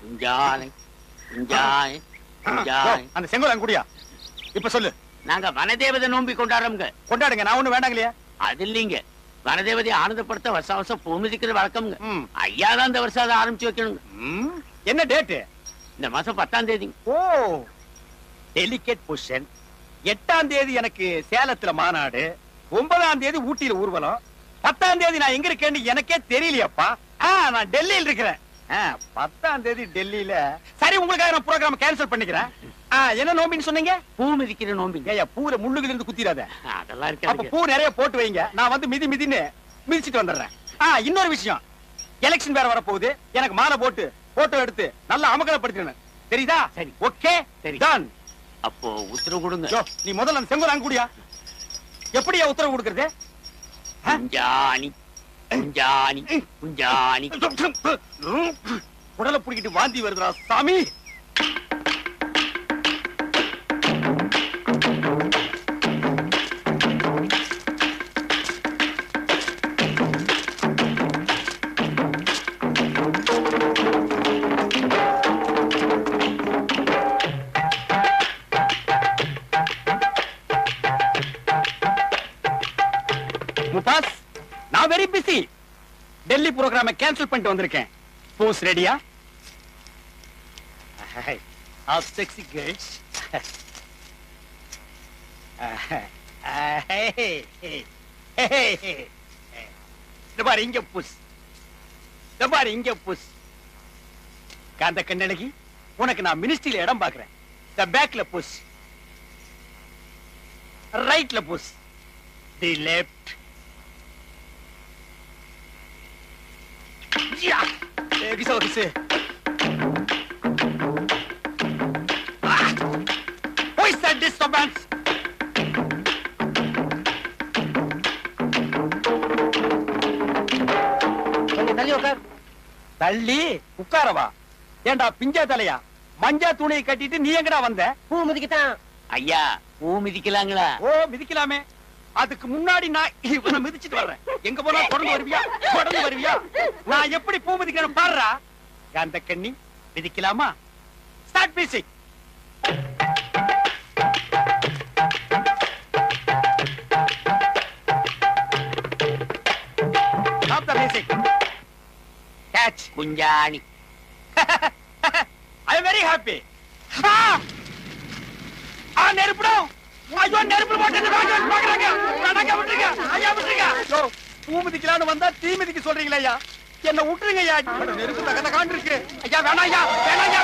குஞ்சானை குஞ்சானை குஞ்சானை அந்த செங்கோல் அங்க குடியா இப்ப சொல்லு நாங்க வனதேவதை நோம்பி கொண்டாடுறோங்க கொண்டாடுங்க நான் ஒண்ணு வேண்டாங்க இல்லையா அது இல்லைங்க வனதேவதையை ஆனந்தப்படுத்த வருஷம் வருஷம் பூ மிதிக்கிற வழக்கம்ங்க ம். ஐயா தான் இந்த வருஷம் அதை ஆரம்பிச்சு வைக்கணுங்க ம், என்ன டேட்டு இந்த மாசம் பத்தாம் தேதி ஓ டெலிகேட் பொசிஷன் எட்டாம் தேதி எனக்கு சேலத்துல மாநாடு ஒன்பதாம் தேதி ஊட்டியில ஊர்வலம் பத்தாம் தேதி நான் எங்க இருக்கேன்னு எனக்கே தெரியலையப்பா ஆ, நான் டெல்லியில் இருக்கிறேன் ஆ, பத்தாம் தேதி டெல்லியில சரி உங்களுக்காக நான் ப்ரோக்ராம் கேன்சல் பண்ணிக்கிறேன் ஆ, என்ன நோம்பின்னு சொன்னீங்க பூ மிதிக்கிற நோம்பிங்க ஏய்யா பூல முள்ளுகள் இருந்து குத்திராத அதெல்லாம் அப்ப இருக்காது பூ நிறைய போட்டு வைங்க நான் வந்து மிதி மிதின்னு மிதிச்சிட்டு வந்துடுறேன் ஆ இன்னொரு விஷயம் எலெக்ஷன் வேற வரப்போகுது எனக்கு மாலை போட்டு போட்டோ எடுத்து நல்லா அமகலப்படுத்திடணும் தெரியுதா சரி. ஓகே சரி. டன் அப்போ உத்தரவு கொடுங்க ஜோ நீ முதல்ல அந்த செங்கோல் அங்க கூடியா எப்படியா உத்தரவு கொடுக்கறது குஞ்சாணி குஞ்சாணி குஞ்சாணி உடலை புடிக்கிட்டு வாந்தி வருதுடா சாமி முபாஸ் நான் வெரி பிஸி டெல்லி ப்ரோக்ராம கேன்சல் பண்ணிட்டு வந்திருக்கேன் போஸ் ரெடியா ஆஃப் செக்ஸி கேர்ள்ஸ் இந்த பாரு இங்க புஸ் இந்த பாரு இங்க புஸ் காந்த கண்ணழகி உனக்கு நான் மினிஸ்ட்ரியில இடம் பாக்குறேன் இந்த பேக்ல புஸ் ரைட்ல push the left Ja! Gisa, gisa. Ah! Who is that disturbance? கொஞ்சம் தள்ளி உட்கார் தள்ளி உட்காரவா ஏண்டா பிஞ்சா தலையா மஞ்சா துணியை கட்டிட்டு நீ எங்கடா வந்த பூ மிதிக்கத்தான் ஐயா பூ மிதிக்கலாங்களா ஓ மிதிக்கலாமே அதுக்கு முன்னாடி நான் இவனை மிதிச்சிட்டு வர்றேன் எங்க போனா தொடர்ந்து வருவியா தொடர்ந்து வருவியா நான் எப்படி பூ மிதிக்கிறேன்னு பாடுறா காந்த கண்ணி மிதிக்கலாமா start music stop the music catch குஞ்சாணி ஐ வெரி ஹாப்பி ஆ நெருப்புடும் ஐயோ நெருப்பு போட்டு பாக்குறாங்க நடக்க விட்டுருங்க ஐயா விட்டுருங்க ஐயோ பூ மிதிக்கலான்னு வந்தா தீ மிதிக்க சொல்றீங்களா ஐயா என்ன விட்டுருங்க ஐயா அட, நெருப்பு தகத காண்டு இருக்கு ஐயா வேணாம் ஐயா வேணாம் ஐயா